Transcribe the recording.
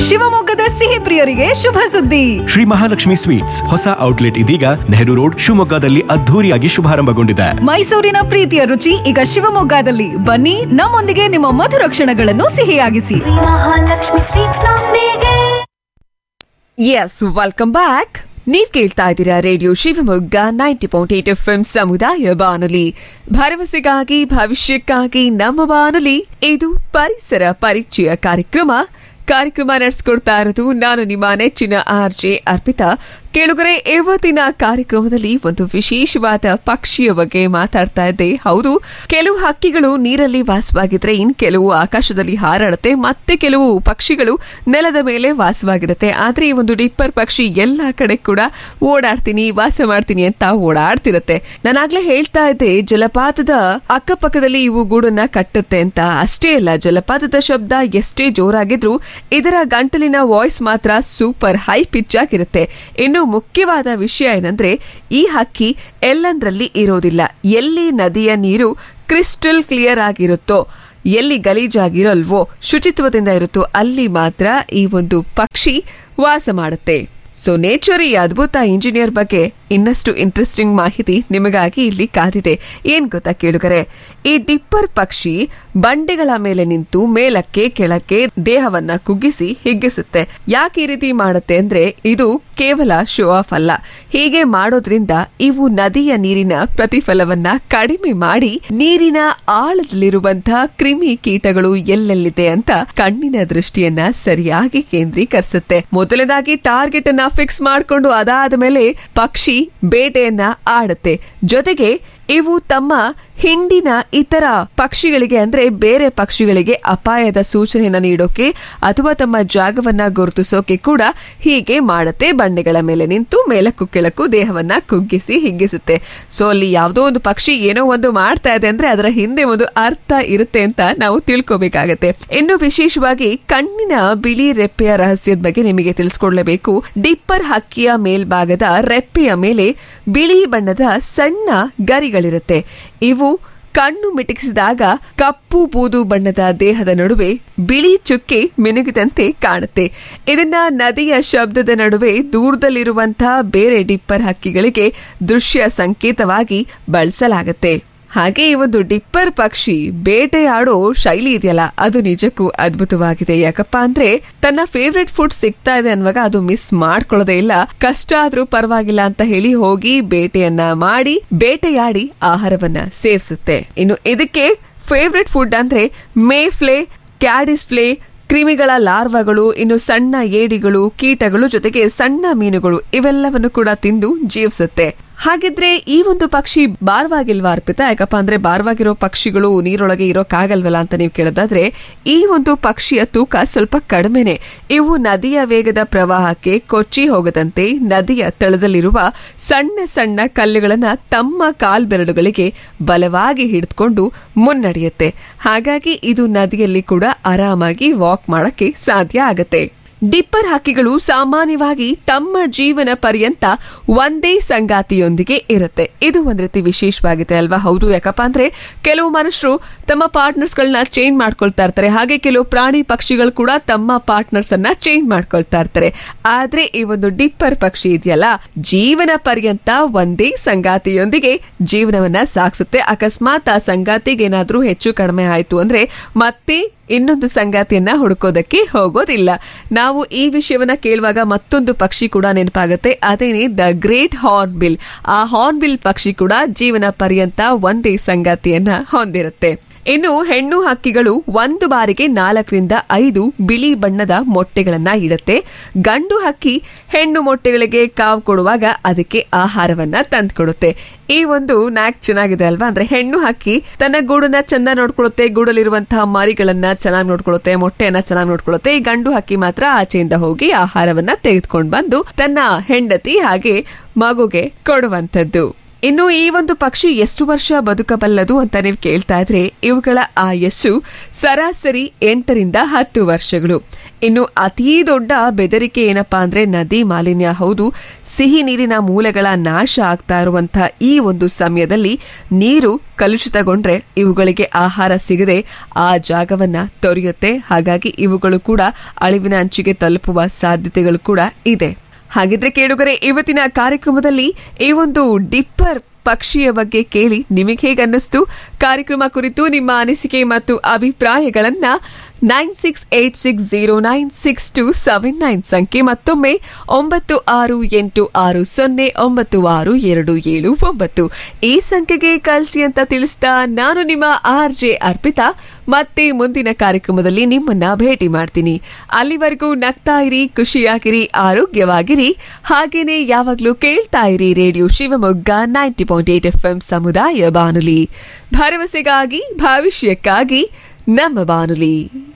ಶಿವಮೊಗ್ಗದ ಸಿಹಿ ಪ್ರಿಯರಿಗೆ ಶುಭ ಸುದ್ದಿ ಶ್ರೀ ಮಹಾಲಕ್ಷ್ಮಿ ಸ್ವೀಟ್ಸ್ ಹೊಸ ಔಟ್ಲೆಟ್ ಇದೀಗ ನೆಹರು ರೋಡ್ ಶಿವಮೊಗ್ಗದಲ್ಲಿ ಅದ್ಧೂರಿಯಾಗಿ ಶುಭಾರಂಭಗೊಂಡಿದೆ ಮೈಸೂರಿನ ಪ್ರೀತಿಯ ರುಚಿ ಈಗ ಶಿವಮೊಗ್ಗದಲ್ಲಿ ಬನ್ನಿ ನಮ್ಮೊಂದಿಗೆ ನಿಮ್ಮ ಮಧುರ ಕ್ಷಣಗಳನ್ನು ಸಿಹಿಯಾಗಿಸಿ ಮಹಾಲಕ್ಷ್ಮಿ ಸ್ವೀಟ್ಸ್ ನೊಂದಿಗೆ ಎಸ್ ವೆಲ್ಕಮ್ ಬ್ಯಾಕ್ ನೀವ್ ಕೇಳ್ತಾ ಇದ್ದೀರಾ radio Shivamogga ninety point eight F ಸಮುದಾಯ ಬಾನುಲಿ ಭರವಸೆಗಾಗಿ ಭವಿಷ್ಯಕ್ಕಾಗಿ ನಮ್ಮ ಬಾನುಲಿ ಇದು ಪರಿಸರ ಪರಿಚಯ ಕಾರ್ಯಕ್ರಮ ಕಾರ್ಯಕ್ರಮ ನಡೆಸ್ಕೊಡ್ತಾ ಇರೋದು ನಾನು ನಿಮ್ಮ ನೆಚ್ಚಿನ ಆರ್ ಜೆ ಅರ್ಪಿತಾ ಕೇಳುಗರೆ ಇವತ್ತಿನ ಕಾರ್ಯಕ್ರಮದಲ್ಲಿ ಒಂದು ವಿಶೇಷವಾದ ಪಕ್ಷಿಯ ಬಗ್ಗೆ ಮಾತಾಡ್ತಾ ಇದ್ದೆ ಹೌದು ಕೆಲವು ಹಕ್ಕಿಗಳು ನೀರಲ್ಲಿ ವಾಸವಾಗಿದ್ರೆ ಇನ್ ಕೆಲವು ಆಕಾಶದಲ್ಲಿ ಹಾರಾಡುತ್ತೆ ಮತ್ತೆ ಕೆಲವು ಪಕ್ಷಿಗಳು ನೆಲದ ಮೇಲೆ ವಾಸವಾಗಿರುತ್ತೆ ಆದ್ರೆ ಈ ಒಂದು ಡಿಪ್ಪರ್ ಪಕ್ಷಿ ಎಲ್ಲಾ ಕಡೆ ಕೂಡ ಓಡಾಡ್ತೀನಿ ವಾಸ ಮಾಡ್ತೀನಿ ಅಂತ ಓಡಾಡ್ತಿರತ್ತೆ ನಾನಾಗ್ಲೇ ಹೇಳ್ತಾ ಇದ್ದೆ ಜಲಪಾತದ ಅಕ್ಕಪಕ್ಕದಲ್ಲಿ ಇವು ಗೂಡನ್ನ ಕಟ್ಟುತ್ತೆ ಅಂತ ಅಷ್ಟೇ ಅಲ್ಲ ಜಲಪಾತದ ಶಬ್ದ ಎಷ್ಟೇ ಜೋರಾಗಿದ್ರು ಇದರ ಗಂಟಲಿನ ವಾಯ್ಸ್ ಮಾತ್ರ ಸೂಪರ್ ಹೈ ಪಿಚ್ ಆಗಿರುತ್ತೆ ಇನ್ನು ಮುಖ್ಯವಾದ ವಿಷಯ ಏನಂದ್ರೆ ಈ ಹಕ್ಕಿ ಎಲ್ಲಂದ್ರಲ್ಲಿ ಇರೋದಿಲ್ಲ ಎಲ್ಲಿ ನದಿಯ ನೀರು ಕ್ರಿಸ್ಟಲ್ ಕ್ಲಿಯರ್ ಆಗಿರುತ್ತೋ ಎಲ್ಲಿ ಗಲೀಜಾಗಿರಲ್ವೋ ಶುಚಿತ್ವದಿಂದ ಇರುತ್ತೋ ಅಲ್ಲಿ ಮಾತ್ರ ಈ ಒಂದು ಪಕ್ಷಿ ವಾಸ ಮಾಡುತ್ತೆ ಸೊ ನೇಚರ್ ಈ ಅದ್ಭುತ ಇಂಜಿನಿಯರ್ ಬಗ್ಗೆ ಇನ್ನಷ್ಟು ಇಂಟ್ರೆಸ್ಟಿಂಗ್ ಮಾಹಿತಿ ನಿಮಗಾಗಿ ಇಲ್ಲಿ ಕಾದಿದೆ ಏನ್ ಗೊತ್ತಾ ಕೇಳುಗರೆ ಈ ಡಿಪ್ಪರ್ ಪಕ್ಷಿ ಬಂಡೆಗಳ ಮೇಲೆ ನಿಂತು ಮೇಲಕ್ಕೆ ಕೆಳಕ್ಕೆ ದೇಹವನ್ನ ಕುಗ್ಗಿಸಿ ಹಿಗ್ಗಿಸುತ್ತೆ ಯಾಕೆ ಈ ರೀತಿ ಮಾಡುತ್ತೆ ಅಂದ್ರೆ ಇದು ಕೇವಲ ಶೋ ಆಫ್ ಅಲ್ಲ ಹೀಗೆ ಮಾಡೋದ್ರಿಂದ ಇವು ನದಿಯ ನೀರಿನ ಪ್ರತಿಫಲವನ್ನ ಕಡಿಮೆ ಮಾಡಿ ನೀರಿನ ಆಳದಲ್ಲಿರುವಂತಹ ಕ್ರಿಮಿ ಕೀಟಗಳು ಎಲ್ಲೆಲ್ಲಿದೆ ಅಂತ ಕಣ್ಣಿನ ದೃಷ್ಟಿಯನ್ನ ಸರಿಯಾಗಿ ಕೇಂದ್ರೀಕರಿಸುತ್ತೆ ಮೊದಲನೇದಾಗಿ ಟಾರ್ಗೆಟ್ ಅನ್ನ ಫಿಕ್ಸ್ ಮಾಡಿಕೊಂಡು ಅದಾದ ಮೇಲೆ ಪಕ್ಷಿ ಬೇಟೆಯನ್ನ ಆಡುತ್ತೆ ಜೊತೆಗೆ ಇವು ತಮ್ಮ ಹಿಂಡಿನ ಇತರ ಪಕ್ಷಿಗಳಿಗೆ ಅಂದ್ರೆ ಬೇರೆ ಪಕ್ಷಿಗಳಿಗೆ ಅಪಾಯದ ಸೂಚನೆಯನ್ನ ನೀಡೋಕೆ ಅಥವಾ ತಮ್ಮ ಜಾಗವನ್ನ ಗುರುತಿಸೋಕೆ ಕೂಡ ಹೀಗೆ ಮಾಡುತ್ತೆ ಬಂಡೆಗಳ ಮೇಲೆ ನಿಂತು ಮೇಲಕ್ಕೂ ಕೆಳಕ್ಕೂ ದೇಹವನ್ನ ಕುಗ್ಗಿಸಿ ಹಿಗ್ಗಿಸುತ್ತೆ ಸೊ ಅಲ್ಲಿ ಯಾವುದೋ ಒಂದು ಪಕ್ಷಿ ಏನೋ ಒಂದು ಮಾಡ್ತಾ ಇದೆ ಅಂದ್ರೆ ಅದರ ಹಿಂದೆ ಒಂದು ಅರ್ಥ ಇರುತ್ತೆ ಅಂತ ನಾವು ತಿಳ್ಕೊಬೇಕಾಗತ್ತೆ ಇನ್ನು ವಿಶೇಷವಾಗಿ ಕಣ್ಣಿನ ಬಿಳಿ ರೆಪ್ಪೆಯ ರಹಸ್ಯದ ಬಗ್ಗೆ ನಿಮಗೆ ತಿಳಿಸ್ಕೊಡ್ಲೇಬೇಕು ಡಿಪ್ಪರ್ ಹಕ್ಕಿಯ ಮೇಲ್ಭಾಗದ ರೆಪ್ಪೆಯ ಮೇಲೆ ಬಿಳಿ ಬಣ್ಣದ ಸಣ್ಣ ಗರಿಗಳಿರುತ್ತೆ ಇವು ಕಣ್ಣು ಮಿಟುಕಿಸಿದಾಗ ಕಪ್ಪು ಬೂದು ಬಣ್ಣದ ದೇಹದ ನಡುವೆ ಬಿಳಿ ಚುಕ್ಕೆ ಮಿನುಗಿದಂತೆ ಕಾಣುತ್ತೆ ಇದನ್ನ ನದಿಯ ಶಬ್ದದ ನಡುವೆ ದೂರದಲ್ಲಿರುವಂತಹ ಬೇರೆ ಡಿಪ್ಪರ್ ಹಕ್ಕಿಗಳಿಗೆ ದೃಶ್ಯ ಸಂಕೇತವಾಗಿ ಬಳಸಲಾಗುತ್ತೆ ಹಾಗೆ ಈ ಒಂದು ಡಿಪ್ಪರ್ ಪಕ್ಷಿ ಬೇಟೆಯಾಡೋ ಶೈಲಿ ಇದೆಯಲ್ಲ ಅದು ನಿಜಕ್ಕೂ ಅದ್ಭುತವಾಗಿದೆ ಯಾಕಪ್ಪ ಅಂದ್ರೆ ತನ್ನ ಫೇವ್ರೆಟ್ ಫುಡ್ ಸಿಗ್ತಾ ಇದೆ ಅನ್ನುವಾಗ ಅದು ಮಿಸ್ ಮಾಡ್ಕೊಳ್ಳೋದೇ ಇಲ್ಲ ಕಷ್ಟ ಆದ್ರೂ ಪರವಾಗಿಲ್ಲ ಅಂತ ಹೇಳಿ ಹೋಗಿ ಬೇಟೆಯನ್ನ ಮಾಡಿ ಬೇಟೆಯಾಡಿ ಆಹಾರವನ್ನ ಸೇವಿಸುತ್ತೆ ಇನ್ನು ಇದಕ್ಕೆ ಫೇವ್ರೆಟ್ ಫುಡ್ ಅಂದ್ರೆ ಮೇಫ್ಲೆ ಕ್ಯಾಡಿಸ್ಫ್ಲೆ ಕ್ರಿಮಿಗಳ ಲಾರ್ವಾಗಳು ಇನ್ನು ಸಣ್ಣ ಏಡಿಗಳು ಕೀಟಗಳು ಜೊತೆಗೆ ಸಣ್ಣ ಮೀನುಗಳು ಇವೆಲ್ಲವನ್ನು ಕೂಡ ತಿಂದು ಜೀವಿಸುತ್ತೆ ಹಾಗಿದ್ರೆ ಈ ಒಂದು ಪಕ್ಷಿ ಭಾರವಾಗಿಲ್ವಾ ಅರ್ಪಿತಾ ಯಾಕಪ್ಪ ಅಂದ್ರೆ ಭಾರವಾಗಿರೋ ಪಕ್ಷಿಗಳು ನೀರೊಳಗೆ ಇರೋಕ್ಕಾಗಲ್ವಲ್ಲ ಅಂತ ನೀವು ಕೇಳೋದಾದ್ರೆ ಈ ಒಂದು ಪಕ್ಷಿಯ ತೂಕ ಸ್ವಲ್ಪ ಕಡಿಮೆನೆ ಇವು ನದಿಯ ವೇಗದ ಪ್ರವಾಹಕ್ಕೆ ಕೊಚ್ಚಿ ಹೋಗದಂತೆ ನದಿಯ ತಳದಲ್ಲಿರುವ ಸಣ್ಣ ಸಣ್ಣ ಕಲ್ಲುಗಳನ್ನ ತಮ್ಮ ಕಾಲ್ಬೆರಳುಗಳಿಗೆ ಬಲವಾಗಿ ಹಿಡಿದುಕೊಂಡು ಮುನ್ನಡೆಯುತ್ತೆ ಹಾಗಾಗಿ ಇದು ನದಿಯಲ್ಲಿ ಕೂಡ ಆರಾಮಾಗಿ ವಾಕ್ ಮಾಡಕ್ಕೆ ಸಾಧ್ಯ ಆಗತ್ತೆ ಡಿಪ್ಪರ್ ಹಕ್ಕಿಗಳು ಸಾಮಾನ್ಯವಾಗಿ ತಮ್ಮ ಜೀವನ ಪರ್ಯಂತ ಒಂದೇ ಸಂಗಾತಿಯೊಂದಿಗೆ ಇರುತ್ತೆ ಇದು ಒಂದ್ ರೀತಿ ವಿಶೇಷವಾಗಿದೆ ಅಲ್ವಾ ಹೌದು ಯಾಕಪ್ಪ ಅಂದ್ರೆ ಕೆಲವು ಮನುಷ್ಯರು ತಮ್ಮ ಪಾರ್ಟ್ನರ್ಸ್ ಗಳನ್ನ ಚೇಂಜ್ ಮಾಡ್ಕೊಳ್ತಾ ಇರ್ತಾರೆ ಹಾಗೆ ಕೆಲವು ಪ್ರಾಣಿ ಪಕ್ಷಿಗಳು ಕೂಡ ತಮ್ಮ ಪಾರ್ಟ್ನರ್ಸ್ ಅನ್ನ ಚೇಂಜ್ ಮಾಡ್ಕೊಳ್ತಾ ಇರ್ತಾರೆ ಆದ್ರೆ ಈ ಒಂದು ಡಿಪ್ಪರ್ ಪಕ್ಷಿ ಇದೆಯಲ್ಲ ಜೀವನ ಪರ್ಯಂತ ಒಂದೇ ಸಂಗಾತಿಯೊಂದಿಗೆ ಜೀವನವನ್ನ ಸಾಗಿಸುತ್ತೆ ಅಕಸ್ಮಾತ್ ಆ ಸಂಗಾತಿಗೆ ಏನಾದ್ರೂ ಹೆಚ್ಚು ಕಡಿಮೆ ಆಯ್ತು ಅಂದ್ರೆ ಮತ್ತೆ ಇನ್ನೊಂದು ಸಂಗಾತಿಯನ್ನ ಹುಡುಕೋದಕ್ಕೆ ಹೋಗೋದಿಲ್ಲ ನಾವು ಈ ವಿಷಯವನ್ನ ಕೇಳುವಾಗ ಮತ್ತೊಂದು ಪಕ್ಷಿ ಕೂಡ ನೆನಪಾಗುತ್ತೆ ಅದೇನೆ ದ ಗ್ರೇಟ್ ಹಾರ್ನ್ ಬಿಲ್ ಆ ಹಾರ್ನ್ ಬಿಲ್ ಪಕ್ಷಿ ಕೂಡ ಜೀವನ ಪರ್ಯಂತ ಒಂದೇ ಸಂಗಾತಿಯನ್ನ ಹೊಂದಿರುತ್ತೆ ಇನ್ನು ಹೆಣ್ಣು ಹಕ್ಕಿಗಳು ಒಂದು ಬಾರಿಗೆ ನಾಲ್ಕರಿಂದ ಐದು ಬಿಳಿ ಬಣ್ಣದ ಮೊಟ್ಟೆಗಳನ್ನ ಇಡುತ್ತೆ ಗಂಡು ಹಕ್ಕಿ ಹೆಣ್ಣು ಮೊಟ್ಟೆಗಳಿಗೆ ಕಾವು ಕೊಡುವಾಗ ಅದಕ್ಕೆ ಆಹಾರವನ್ನ ತಂದ್ಕೊಡುತ್ತೆ ಈ ಒಂದು ನ್ಯಾಕ್ ಚೆನ್ನಾಗಿದೆ ಅಲ್ವಾ ಅಂದ್ರೆ ಹೆಣ್ಣು ಹಕ್ಕಿ ತನ್ನ ಗೂಡನ್ನ ಚಂದ ನೋಡ್ಕೊಳ್ಳುತ್ತೆ ಗೂಡಲ್ಲಿರುವಂತಹ ಮರಿಗಳನ್ನ ಚೆನ್ನಾಗಿ ನೋಡ್ಕೊಳ್ಳುತ್ತೆ ಮೊಟ್ಟೆಯನ್ನ ಚೆನ್ನಾಗಿ ನೋಡ್ಕೊಳ್ಳುತ್ತೆ ಈ ಗಂಡು ಹಕ್ಕಿ ಮಾತ್ರ ಆಚೆಯಿಂದ ಹೋಗಿ ಆಹಾರವನ್ನ ತೆಗೆದುಕೊಂಡು ಬಂದು ತನ್ನ ಹೆಂಡತಿ ಹಾಗೆ ಮಗುಗೆ ಕೊಡುವಂತದ್ದು ಇನ್ನು ಈ ಒಂದು ಪಕ್ಷಿ ಎಷ್ಟು ವರ್ಷ ಬದುಕಬಲ್ಲದು ಅಂತ ನೀವು ಕೇಳ್ತಾ ಇದ್ರೆ ಇವುಗಳ ಆಯಸ್ಸು ಸರಾಸರಿ ಎಂಟರಿಂದ ಹತ್ತು ವರ್ಷಗಳು ಇನ್ನು ಅತೀ ದೊಡ್ಡ ಬೆದರಿಕೆ ಏನಪ್ಪಾ ಅಂದ್ರೆ ನದಿ ಮಾಲಿನ್ಯ ಹೌದು ಸಿಹಿ ನೀರಿನ ಮೂಲಗಳ ನಾಶ ಆಗ್ತಾ ಇರುವಂತಹ ಈ ಒಂದು ಸಮಯದಲ್ಲಿ ನೀರು ಕಲುಷಿತಗೊಂಡ್ರೆ ಇವುಗಳಿಗೆ ಆಹಾರ ಸಿಗದೆ ಆ ಜಾಗವನ್ನ ತೊರೆಯುತ್ತೆ ಹಾಗಾಗಿ ಇವುಗಳು ಕೂಡ ಅಳಿವಿನ ಅಂಚಿಗೆ ತಲುಪುವ ಸಾಧ್ಯತೆಗಳು ಕೂಡ ಇದೆ ಹಾಗಿದ್ರೆ ಕೇಳುಗರೆ ಇವತ್ತಿನ ಕಾರ್ಯಕ್ರಮದಲ್ಲಿ ಈ ಒಂದು ಡಿಪ್ಪರ್ ಪಕ್ಷಿಯ ಬಗ್ಗೆ ಕೇಳಿ ನಿಮಗೆ ಹೇಗನ್ನಿಸ್ತು ಕಾರ್ಯಕ್ರಮ ಕುರಿತು ನಿಮ್ಮ ಅನಿಸಿಕೆ ಮತ್ತು ಅಭಿಪ್ರಾಯಗಳನ್ನ nine six eight six zero nine six two seven nine ಸಂಖ್ಯೆ ಮತ್ತೊಮ್ಮೆ ಒಂಬತ್ತು ಆರು ಎಂಟು ಆರು ಸೊನ್ನೆ ಒಂಬತ್ತು ಆರು ಎರಡು ಏಳು ಒಂಬತ್ತು ಈ ಸಂಖ್ಯೆಗೆ ಕಳಿಸಿ ಅಂತ ತಿಳಿಸ್ತಾ ನಾನು ನಿಮ್ಮ ಆರ್ ಜೆ ಅರ್ಪಿತಾ ಮತ್ತೆ ಮುಂದಿನ ಕಾರ್ಯಕ್ರಮದಲ್ಲಿ ನಿಮ್ಮನ್ನ ಭೇಟಿ ಮಾಡ್ತೀನಿ ಅಲ್ಲಿವರೆಗೂ ನಗ್ತಾ ಇರಿ ಖುಷಿಯಾಗಿರಿ ಆರೋಗ್ಯವಾಗಿರಿ ಹಾಗೇನೆ ಯಾವಾಗ್ಲೂ ಕೇಳ್ತಾ ಇರಿ radio Shivamogga ninety point eight F M ಸಮುದಾಯ ಬಾನುಲಿ ಭರವಸೆಗಾಗಿ ಭವಿಷ್ಯಕ್ಕಾಗಿ ನಮ್ಮ ಬಾನುಲಿ